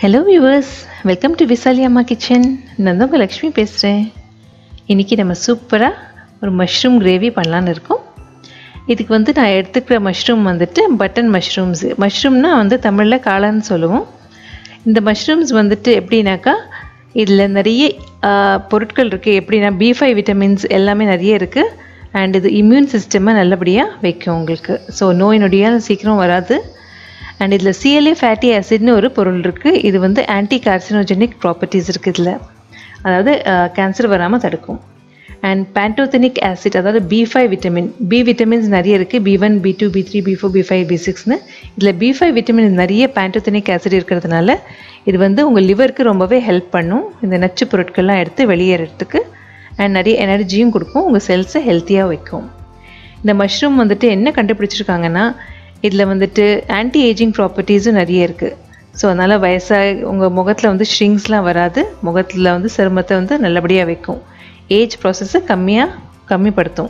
hello viewers welcome to Vishali Amma kitchen நான் தான் உங்கள் லக்ஷ்மி பேசுகிறேன் இன்றைக்கி நம்ம சூப்பராக ஒரு மஷ்ரூம் கிரேவி பண்ணலான்னு இருக்கோம் இதுக்கு வந்து நான் எடுத்துக்கிற மஷ்ரூம் வந்துட்டு பட்டன் மஷ்ரூம்ஸு மஷ்ரூம்னா வந்து தமிழில் காளான்னு சொல்லுவோம் இந்த மஷ்ரூம்ஸ் வந்துட்டு எப்படின்னாக்கா இதில் நிறைய ஆ, பொருட்கள் இருக்குது எப்படின்னா பி ஃபைவ் விட்டமின்ஸ் எல்லாமே நிறைய இருக்குது அண்ட் இது இம்யூன் சிஸ்டமை நல்லபடியாக வைக்கும் உங்களுக்கு ஸோ நோய் நொடியால் சீக்கிரம் வராது அண்ட் இதில் சிஎல்ஏ ஃபேட்டி ஆசிட்னு ஒரு பொருள் இருக்குது இது வந்து ஆன்டி கார்சினோஜெனிக் ப்ராப்பர்ட்டிஸ் இருக்குது இதில் அதாவது கேன்சர் வராமல் தடுக்கும் அண்ட் பேண்டோத்தனிக் ஆசிட் அதாவது B five vitamin B vitamins நிறைய இருக்குது B one B two B three B four B five B சிக்ஸ்னு இதில் பி ஃபைவ் விட்டமின் நிறைய பேண்டோத்தனிக் ஆசிட் இருக்கிறதுனால இது வந்து உங்கள் லிவருக்கு ரொம்பவே ஹெல்ப் பண்ணும் இந்த நச்சு பொருட்கள்லாம் எடுத்து வெளியேறதுக்கு அண்ட் நிறைய எனர்ஜியும் கொடுக்கும் உங்கள் செல்ஸை ஹெல்த்தியாக வைக்கும் இந்த மஷ்ரூம் வந்துட்டு என்ன கண்டுபிடிச்சிருக்காங்கன்னா இதில் வந்துட்டு ஆன்டி ஏஜிங் ப்ராப்பர்ட்டிஸும் நிறைய இருக்குது ஸோ அதனால் வயசாக உங்கள் முகத்தில் வந்து ஷ்ரிங்ஸ்லாம் வராது முகத்தில் வந்து சிரமத்தை வந்து நல்லபடியாக வைக்கும் ஏஜ் ப்ராசஸை கம்மியாக கம்மிப்படுத்தும்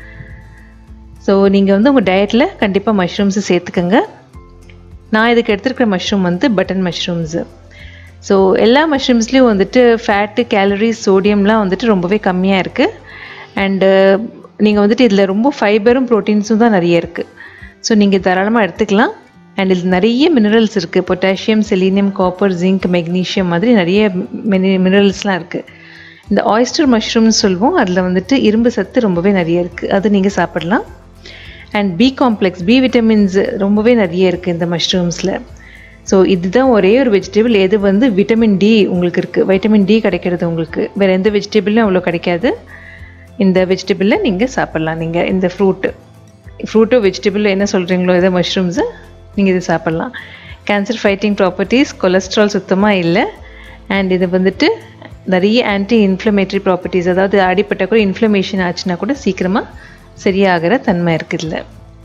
ஸோ நீங்கள் வந்து உங்கள் டயட்டில் கண்டிப்பாக மஷ்ரூம்ஸு சேர்த்துக்கங்க நான் இதுக்கு எடுத்துருக்கிற மஷ்ரூம் வந்து பட்டன் மஷ்ரூம்ஸு ஸோ எல்லா மஷ்ரூம்ஸ்லேயும் வந்துட்டு ஃபேட்டு கேலரிஸ் சோடியம்லாம் வந்துட்டு ரொம்பவே கம்மியாக இருக்குது அண்டு நீங்கள் வந்துட்டு இதில் ரொம்ப ஃபைபரும் ப்ரோட்டீன்ஸும் தான் நிறைய இருக்குது ஸோ நீங்கள் தாராளமாக எடுத்துக்கலாம் அண்ட் இதில் நிறைய மினரல்ஸ் இருக்குது potassium selenium copper zinc magnesium மாதிரி நிறைய மினி மினரல்ஸ்லாம் இருக்குது இந்த ஆயிஸ்டர் மஷ்ரூம்னு சொல்லுவோம் அதில் வந்துட்டு இரும்பு சத்து ரொம்பவே நிறைய இருக்குது அது நீங்கள் சாப்பிடலாம் and B complex B vitamins ரொம்பவே நிறைய இருக்குது இந்த மஷ்ரூம்ஸில் ஸோ இதுதான் ஒரே ஒரு வெஜிடபிள் எது வந்து விட்டமின் டி உங்களுக்கு இருக்குது வைட்டமின் டி கிடைக்கிறது உங்களுக்கு வேறு எந்த வெஜிடபிளும் அவ்வளோ கிடைக்காது இந்த வெஜிடபிளில் நீங்கள் சாப்பிட்லாம் நீங்கள் இந்த ஃப்ரூட்டு ஃப்ரூட்டோ வெஜிடபிள் என்ன சொல்கிறீங்களோ எதோ மஷ்ரூம்ஸு நீங்கள் இது சாப்பிட்லாம் கேன்சர் ஃபைட்டிங் ப்ராப்பர்ட்டிஸ் கொலஸ்ட்ரால் சுத்தமாக இல்லை அண்ட் இது வந்துட்டு நிறைய ஆன்டி இன்ஃப்ளமேட்டரி ப்ராப்பர்ட்டிஸ் அதாவது அடிப்பட்ட கூட இன்ஃப்ளமேஷன் ஆச்சுன்னா கூட சீக்கிரமாக சரியாகிற தன்மை இருக்குது இதில்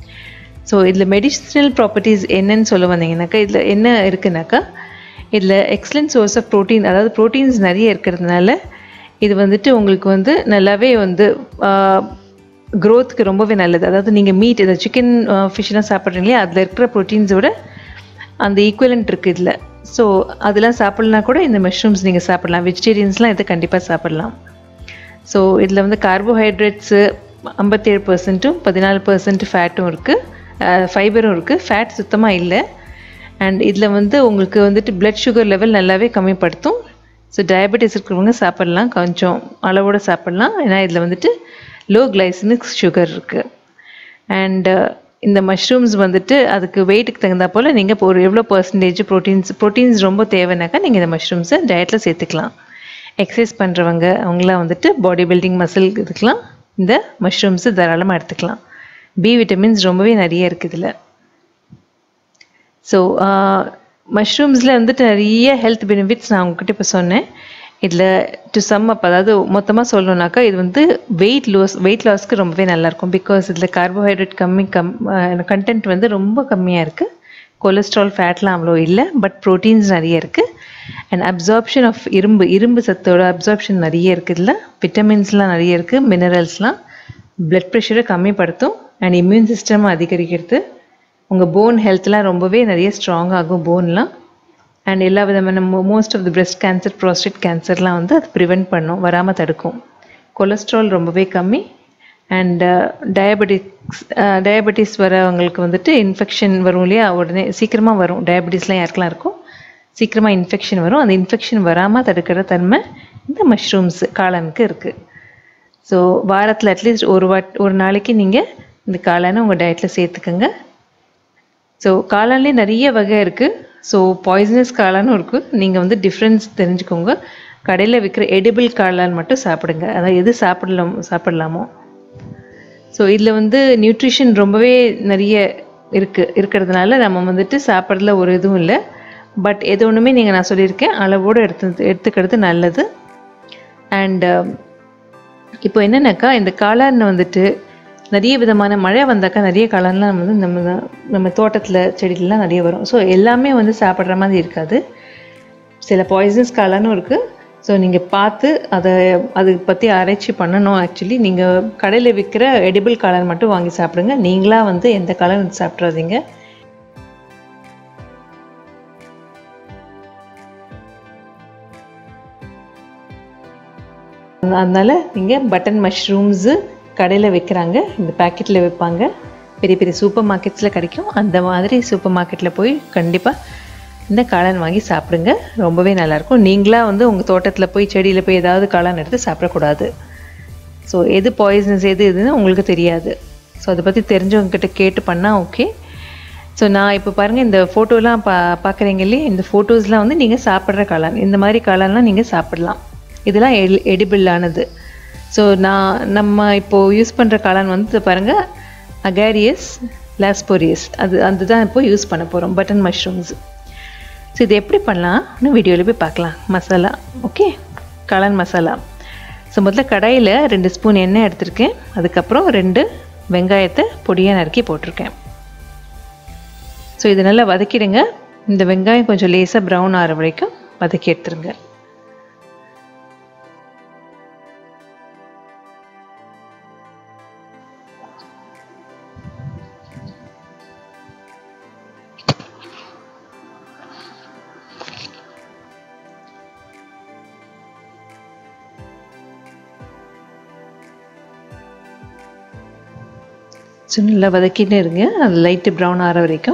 ஸோ இதில் மெடிசினல் ப்ராப்பர்ட்டிஸ் என்னன்னு சொல்ல வந்தீங்கன்னாக்கா இதில் என்ன இருக்குனாக்கா இதில் எக்ஸலண்ட் சோர்ஸ் ஆஃப் ப்ரோட்டீன் அதாவது ப்ரோட்டீன்ஸ் நிறைய இருக்கிறதுனால இது வந்துட்டு உங்களுக்கு வந்து நல்லாவே வந்து க்ரோத்துக்கு ரொம்பவே நல்லது அதாவது நீங்கள் மீட் இந்த சிக்கன் ஃபிஷ்லாம் சாப்பிட்றீங்களே அதில் இருக்கிற ப்ரோட்டீன்ஸோட அந்த ஈக்குவலண்ட் இருக்குது இதில் ஸோ அதெல்லாம் சாப்பிட்லனா கூட இந்த மஷ்ரூம்ஸ் நீங்கள் சாப்பிடலாம் வெஜிடேரியன்ஸ்லாம் இதை கண்டிப்பாக சாப்பிடலாம் ஸோ இதில் வந்து கார்போஹைட்ரேட்ஸு ஐம்பத்தேழு பர்சன்ட்டும் பதினாலு பர்சன்ட் ஃபேட்டும் இருக்குது ஃபைபரும் இருக்குது ஃபேட் சுத்தமாக இல்லை அண்ட் இதில் வந்து உங்களுக்கு வந்துட்டு பிளட் சுகர் லெவல் நல்லாவே கம்மிப்படுத்தும் ஸோ டயபெட்டிஸ் இருக்கிறவங்க சாப்பிட்லாம் கொஞ்சம் அளவோடு சாப்பிட்லாம் ஏன்னா இதில் வந்துட்டு லோ கிளைசமிக் சுகர் இருக்குது அண்டு இந்த மஷ்ரூம்ஸ் வந்துட்டு அதுக்கு வெயிட்டுக்கு தகுந்தா போல் நீங்கள் இப்போ ஒரு எவ்வளோ பர்சன்டேஜ் ப்ரோட்டீன்ஸ் ப்ரோட்டீன்ஸ் ரொம்ப தேவைனாக்கா நீங்கள் இந்த மஷ்ரூம்ஸை டயட்டில் சேர்த்துக்கலாம் எக்ஸசைஸ் பண்ணுறவங்க அவங்களாம் வந்துட்டு பாடி பில்டிங் மசில் இதுக்கெலாம் இந்த மஷ்ரூம்ஸு தாராளமாக எடுத்துக்கலாம் பி விட்டமின்ஸ் ரொம்பவே நிறைய இருக்குது இதில் ஸோ மஷ்ரூம்ஸில் வந்துட்டு நிறைய ஹெல்த் பெனிஃபிட்ஸ் நான் உங்ககிட்ட இப்போ சொன்னேன் இதில் டு சம் அப் அதாவது மொத்தமாக சொல்லணுன்னாக்கா இது வந்து வெயிட் லாஸ் வெயிட் லாஸ்க்கு ரொம்பவே நல்லாயிருக்கும் பிகாஸ் இதில் கார்போஹைட்ரேட் கம்மி கம் கண்டென்ட் வந்து ரொம்ப கம்மியாக இருக்குது கொலஸ்ட்ரால் ஃபேட்லாம் அவ்வளோ இல்லை பட் ப்ரோட்டீன்ஸ் நிறைய இருக்குது அண்ட் அப்சார்ப்ஷன் ஆஃப் இரும்பு இரும்பு சத்தோட அப்சார்ப்ஷன் நிறைய இருக்குது இதில் விட்டமின்ஸ்லாம் நிறைய இருக்குது மினரல்ஸ்லாம் பிளட் ப்ரெஷரை கம்மிப்படுத்தும் அண்ட் இம்யூன் சிஸ்டம் அதிகரிக்கிறது உங்கள் போன் ஹெல்த்லாம் ரொம்பவே நிறைய ஸ்ட்ராங் ஆகும் போன்லாம் அண்ட் எல்லா விதமான most of the breast cancer prostate கேன்சர்லாம் வந்து அது ப்ரிவெண்ட் பண்ணும் வராமல் தடுக்கும் கொலஸ்ட்ரால் ரொம்பவே கம்மி அண்ட் டயபெட்டிக்ஸ் டயபெட்டிஸ் வரவங்களுக்கு வந்துட்டு இன்ஃபெக்ஷன் வரும் இல்லையா உடனே சீக்கிரமாக வரும் டயபெட்டிஸ்லாம் யாருக்கெல்லாம் இருக்கும் சீக்கிரமாக இன்ஃபெக்ஷன் வரும் அந்த இன்ஃபெக்ஷன் வராமல் தடுக்கிற தன்மை இந்த மஷ்ரூம்ஸ் காளானுக்கு இருக்குது ஸோ வாரத்தில் அட்லீஸ்ட் ஒரு வாட் ஒரு நாளைக்கு நீங்கள் இந்த காளானை உங்கள் டயட்டில் சேர்த்துக்கோங்க ஸோ காளான்லேயே நிறைய வகை இருக்குது ஸோ பாய்சனஸ் காளானும் இருக்குது நீங்கள் வந்து டிஃப்ரென்ஸ் தெரிஞ்சுக்கோங்க கடையில் விற்கிற எடிபிள் காளான் மட்டும் சாப்பிடுங்க அதாவது எது சாப்பிடலாம் சாப்பிடலாமோ ஸோ இதில் வந்து நியூட்ரிஷன் ரொம்பவே நிறைய இருக்குது இருக்கிறதுனால நம்ம வந்துட்டு சாப்பிட்றதுல ஒரு இதுவும் இல்லை பட் எது ஒன்றுமே நீங்கள் நான் சொல்லியிருக்கேன் அளவோடு எடுத்து எடுத்துக்கிறது நல்லது அண்ட் இப்போ என்னன்னாக்கா இந்த காளான் வந்துட்டு நிறைய விதமான மழை வந்தாக்கா நிறைய காளான்லாம் வந்து நம்ம நம்ம தோட்டத்தில் செடிகள்லாம் நிறைய வரும் ஸோ எல்லாமே வந்து சாப்பிட்ற மாதிரி இருக்காது சில பாய்சன்ஸ் காளானும் இருக்குது ஸோ நீங்கள் பார்த்து அதை அதை பற்றி ஆராய்ச்சி பண்ணணும் ஆக்சுவலி நீங்கள் கடையில் விற்கிற எடிபிள் காளான் மட்டும் வாங்கி சாப்பிடுங்க நீங்களாக வந்து எந்த காளான் சாப்பிட்றாதீங்க அதனால் நீங்கள் பட்டன் மஷ்ரூம்ஸு கடையில் விற்கிறாங்க இந்த பேக்கெட்டில் விற்பாங்க பெரிய பெரிய சூப்பர் மார்க்கெட்ஸில் கிடைக்கும் அந்த மாதிரி சூப்பர் மார்க்கெட்டில் போய் கண்டிப்பாக இந்த காளான் வாங்கி சாப்பிடுங்க ரொம்பவே நல்லாயிருக்கும் நீங்களாக வந்து உங்கள் தோட்டத்தில் போய் செடியில் போய் ஏதாவது காளான் எடுத்து சாப்பிடக்கூடாது ஸோ எது பாய்சன்ஸ் எது எதுன்னு உங்களுக்கு தெரியாது ஸோ அதை பற்றி தெரிஞ்சவங்கக்கிட்ட கேட்டு பண்ணால் ஓகே ஸோ நான் இப்போ பாருங்கள் இந்த ஃபோட்டோலாம் பா பார்க்குறீங்க இல்லையா இந்த ஃபோட்டோஸ்லாம் வந்து நீங்கள் சாப்பிட்ற காளான் இந்த மாதிரி காளான்லாம் நீங்கள் சாப்பிடலாம் இதெல்லாம் எல் எடிபிள் ஆனது ஸோ நான் நம்ம இப்போது யூஸ் பண்ணுற காளான் வந்து பாருங்கள் அகாரியஸ் லாஸ்போரியஸ் அது அதுதான் இப்போ யூஸ் பண்ண போகிறோம் பட்டன் மஷ்ரூம்ஸ் ஸோ இது எப்படி பண்ணலாம்னு வீடியோவில் போய் பார்க்கலாம் மசாலா ஓகே காளான் மசாலா ஸோ முதல்ல கடாயில் ரெண்டு ஸ்பூன் எண்ணெய் எடுத்திருக்கேன் அதுக்கப்புறம் ரெண்டு வெங்காயத்தை பொடியாக நறுக்கி போட்டிருக்கேன் ஸோ இது நல்லா வதக்கிடுங்க இந்த வெங்காயம் கொஞ்சம் லேசாக ப்ரௌன் ஆகிற வரைக்கும் வதக்கி எடுத்துருங்க ஸோ நல்லா வதக்கிட்டே இருங்க அது லைட்டு ப்ரௌன் ஆகிற வரைக்கும்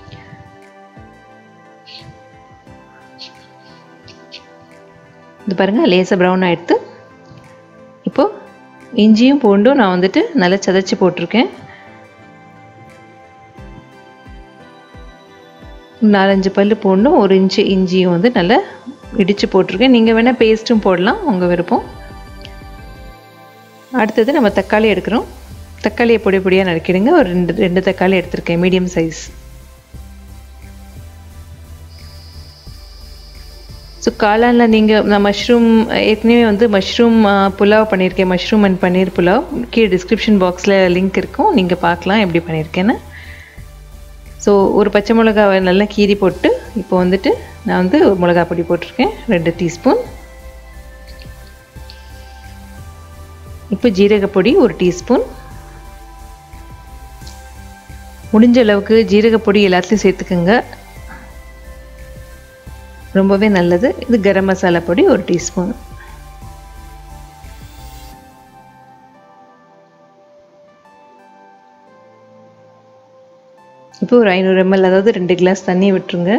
இது பாருங்கள் லேசாக ப்ரௌன் ஆகிடுது இப்போது இஞ்சியும் பூண்டும் நான் வந்துட்டு நல்லா சதைச்சி போட்டிருக்கேன் நாலஞ்சு பல் பூண்டும் ஒரு இன்ச்சு இஞ்சியும் வந்து நல்லா இடித்து போட்டிருக்கேன் நீங்கள் வேணால் பேஸ்ட்டும் போடலாம் உங்கள் விருப்பம் அடுத்தது நம்ம தக்காளி எடுக்கிறோம் தக்காளியை பொடி பொடியாக நறுக்கிடுங்க ஒரு ரெண்டு ரெண்டு தக்காளி எடுத்திருக்கேன் மீடியம் சைஸ் ஸோ காளானில் நீங்கள் நான் மஷ்ரூம் ஏற்கனவே வந்து மஷ்ரூம் புலாவ் பண்ணியிருக்கேன் மஷ்ரூம் அண்ட் பன்னீர் புலாவ் கீழே டிஸ்கிரிப்ஷன் பாக்ஸில் லிங்க் இருக்கும் நீங்கள் பார்க்கலாம் எப்படி பண்ணியிருக்கேன்னு ஸோ ஒரு பச்சை மிளகாவை நல்லா கீரி போட்டு இப்போ வந்துட்டு நான் வந்து மிளகா பொடி போட்டிருக்கேன் ரெண்டு டீஸ்பூன் இப்போ ஜீரகப்பொடி ஒரு டீஸ்பூன் முடிஞ்ச அளவுக்கு ஜீரகப்பொடி எல்லாத்துலேயும் சேர்த்துக்குங்க ரொம்பவே நல்லது இது கரம் மசாலா பொடி ஒரு டீஸ்பூன் இப்போ ஒரு ஐநூறு எம்எல் அதாவது ரெண்டு கிளாஸ் தண்ணி விட்டுருங்க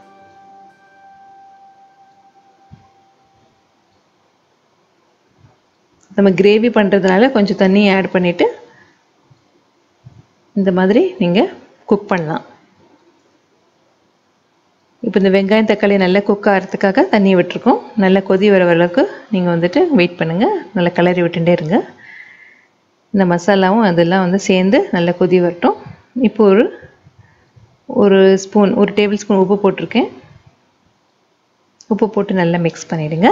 நம்ம கிரேவி பண்ணுறதுனால கொஞ்சம் தண்ணி ஆட் பண்ணிவிட்டு இந்த மாதிரி நீங்கள் குக் பண்ணலாம் இப்போ இந்த வெங்காயம் தக்காளி நல்லா குக் ஆகிறதுக்காக தண்ணி விட்டுருக்கோம் நல்லா கொதி வர அளவுக்கு நீங்கள் வந்துட்டு வெயிட் பண்ணுங்கள் நல்லா கிளறி விட்டுட்டே இருங்க இந்த மசாலாவும் அதெல்லாம் வந்து சேர்ந்து நல்லா கொதி வரட்டும் இப்போ ஒரு ஒரு ஸ்பூன் ஒரு டேபிள் ஸ்பூன் உப்பு போட்டிருக்கேன் உப்பு போட்டு நல்லா மிக்ஸ் பண்ணிவிடுங்க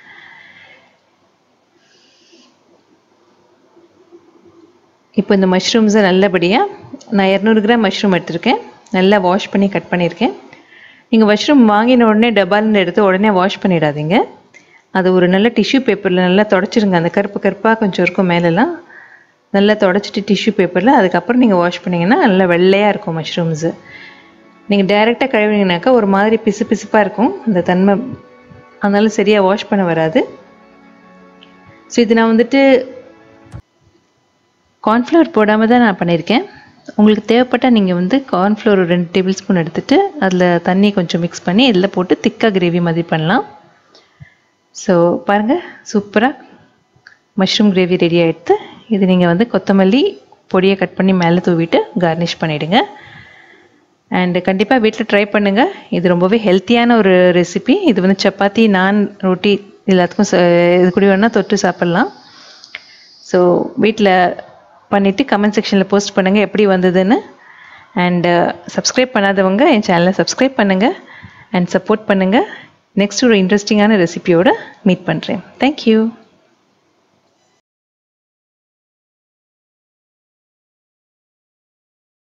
இப்போ இந்த மஷ்ரூம்ஸை நல்லபடியாக நான் இரநூறு கிராம் மஷ்ரூம் எடுத்திருக்கேன் நல்லா வாஷ் பண்ணி கட் பண்ணியிருக்கேன் நீங்கள் மஷ்ரூம் வாங்கின உடனே டபால்னு எடுத்து உடனே வாஷ் பண்ணிடாதீங்க அது ஒரு நல்ல டிஷ்யூ பேப்பரில் நல்லா தொடச்சிருங்க அந்த கருப்பு கருப்பாக கொஞ்சம் இருக்கும் மேலெல்லாம் நல்லா தொடச்சிட்டு டிஷ்யூ பேப்பரில் அதுக்கப்புறம் நீங்கள் வாஷ் பண்ணிங்கன்னா நல்லா வெள்ளையாக இருக்கும் மஷ்ரூம்ஸு நீங்கள் டைரெக்டாக கழுவினீங்கனாக்கா ஒரு மாதிரி பிசு பிசுப்பாக இருக்கும் அந்த தன்மை அதனால சரியாக வாஷ் பண்ண வராது ஸோ இது நான் வந்துட்டு கார்ன்ஃப்ளவர் போடாமல் தான் நான் பண்ணியிருக்கேன் உங்களுக்கு தேவைப்பட்டால் நீங்கள் வந்து கார்ன்ஃப்ளவர் ஒரு ரெண்டு டேபிள் ஸ்பூன் எடுத்துகிட்டு அதில் தண்ணி கொஞ்சம் மிக்ஸ் பண்ணி இதில் போட்டு திக்காக கிரேவி மாதிரி பண்ணலாம் ஸோ பாருங்கள் சூப்பராக மஷ்ரூம் கிரேவி ரெடி ஆகிடுது இது நீங்கள் வந்து கொத்தமல்லி பொடியை கட் பண்ணி மேலே தூவிட்டு கார்னிஷ் பண்ணிவிடுங்க அண்டு கண்டிப்பாக வீட்டில் ட்ரை பண்ணுங்கள் இது ரொம்பவே ஹெல்த்தியான ஒரு ரெசிபி இது வந்து சப்பாத்தி நான் ரொட்டி எல்லாத்துக்கும் இது கூட வேணால் தொட்டு சாப்பிட்லாம் ஸோ வீட்டில் பண்ணிவிட்டு கமெண்ட் செக்ஷனில் போஸ்ட் பண்ணுங்கள் எப்படி வந்ததுன்னு அண்டு சப்ஸ்கிரைப் பண்ணாதவங்க என் சேனலை சப்ஸ்கிரைப் பண்ணுங்கள் அண்ட் சப்போர்ட் பண்ணுங்கள் நெக்ஸ்ட் ஒரு இன்ட்ரெஸ்டிங்கான ரெசிபியோடு மீட் பண்ணுறேன் தேங்க்யூ